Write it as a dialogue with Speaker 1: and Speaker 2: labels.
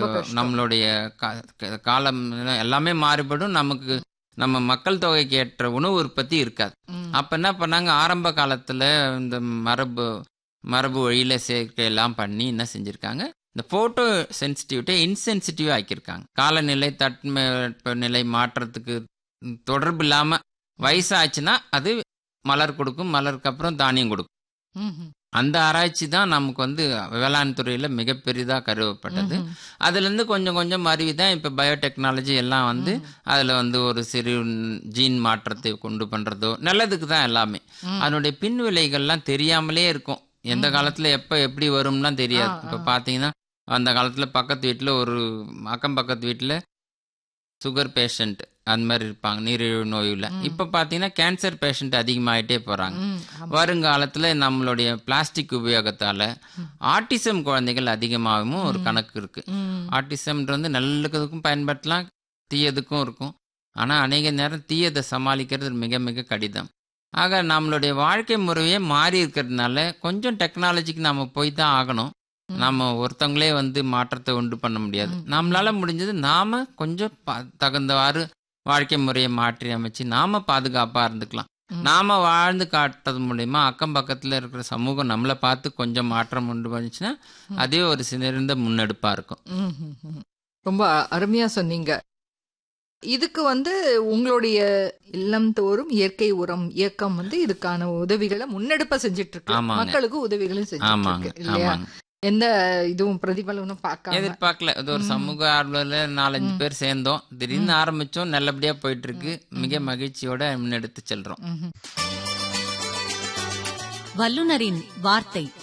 Speaker 1: ரொம்ப கஷ்டம்.
Speaker 2: நம்மளுடைய கா- க- காலம் எல்லாமே மாறுபடும் நமக்கு நம்ம மக்கள் தொகைக்கு ஏற்ற உணவு உற்பத்தி இருக்காது
Speaker 1: ம்.
Speaker 2: அப்ப என்ன பண்ணாங்க ஆரம்ப காலத்துல இந்த மரபு மரபு வழியில சேர்க்கை எல்லாம் பண்ணி என்ன செஞ்சிருக்காங்க இந்த போட்டோ சென்சிட்டிவிட்டியை இன்சென்சிட்டிவ் ஆக்கியிருக்காங்க காலநிலை தட்ப நிலை மாற்றத்துக்கு தொடர்பு இல்லாம வயசாச்சுன்னா அது மலர் கொடுக்கும் மலருக்கு அப்புறம் தானியம் கொடுக்கும்
Speaker 1: ம்ஹும்.
Speaker 2: அந்த ஆராய்ச்சி தான் நமக்கு வந்து வேளாண் துறையில மிகப்பெரிதா கருவப்பட்டது
Speaker 1: ம்ஹும்.
Speaker 2: அதுல இருந்து கொஞ்சம் கொஞ்சம் அருவி தான் இப்ப பயோடெக்னாலஜி எல்லாம் வந்து அதுல வந்து ஒரு சிறு ஜீன் மாற்றத்தை கொண்டு பண்றதோ நல்லதுக்கு தான் எல்லாமே
Speaker 1: ம்.
Speaker 2: அதனுடைய பின் விளைகள்லாம் தெரியாமலே இருக்கும் எந்த காலத்துல எப்ப எப்படி வரும்லாம் தெரியாது
Speaker 1: ஆ,
Speaker 2: இப்ப
Speaker 1: ஆ.
Speaker 2: பாத்தீங்கன்னா அந்த காலத்துல பக்கத்து வீட்டுல ஒரு அக்கம் பக்கத்து வீட்டுல சுகர் பேஷண்ட் அந்த மாதிரி இருப்பாங்க நீரிழிவு நோயுள்ள இப்ப பாத்தீங்கன்னா கேன்சர் பேஷண்ட் அதிகமாயிட்டே போறாங்க
Speaker 1: ம். ஆமா.
Speaker 2: வருங்காலத்துல நம்மளுடைய பிளாஸ்டிக் உபயோகத்தால ஆட்டிசம் குழந்தைகள் அதிகமாகவும் ஒரு கணக்கு இருக்கு
Speaker 1: ம்.
Speaker 2: ஆட்டிசம்ன்றது வந்து நல்லதுக்கும் பயன்படுத்தலாம் தீயதுக்கும் இருக்கும் ஆனா அநேக நேரம் தீயதை சமாளிக்கிறது மிக மிக கடினம் ஆக நம்மளுடைய வாழ்க்கை முறையே மாறி இருக்கிறதுனால கொஞ்சம் டெக்னாலஜிக்கு நாம போய் தான் ஆகணும் நாம ஒருத்தவங்களே வந்து மாற்றத்தை உண்டு பண்ண முடியாது நம்மளால முடிஞ்சது நாம கொஞ்சம் ப- தகுந்தவாறு வாழ்க்கை முறையை மாற்றி அமைச்சு நாம பாதுகாப்பா இருந்துக்கலாம்
Speaker 1: ம்.
Speaker 2: நாம வாழ்ந்து காட்டுறது மூலியமா அக்கம் பக்கத்துல இருக்கிற சமூகம் நம்மளை பார்த்து கொஞ்சம் மாற்றம் உண்டு பண்ணுச்சுன்னா அதே ஒரு சிறந்த முன்னெடுப்பா இருக்கும்
Speaker 1: ம், ம், ம். ரொம்ப அருமையா சொன்னீங்க இதுக்கு வந்து உங்களுடைய இல்லம் தோறும் இயற்கை உரம் இயக்கம் வந்து இதுக்கான உதவிகளை முன்னெடுப்ப செஞ்சுட்டு இருக்கு
Speaker 2: ஆமாங்க.
Speaker 1: மக்களுக்கு உதவிகளும் செஞ்சுட்டு
Speaker 2: ஆமாங்க
Speaker 1: இருக்கு இல்லையா
Speaker 2: ஆமாங்க
Speaker 1: எந்த இதுவும் பிரதிபலனும் பார்க்காம
Speaker 2: எதிர்பார்க்கல இது ஒரு சமூக ஆர்வலர் நாலஞ்சு பேர் சேர்ந்தோம் திடீர்னு ஆரம்பிச்சோம் நல்லபடியா போயிட்டு இருக்கு மிக மகிழ்ச்சியோட முன்னெடுத்து செல்றோம்
Speaker 1: ம்ஹும்.
Speaker 3: வல்லுனரின் வார்த்தை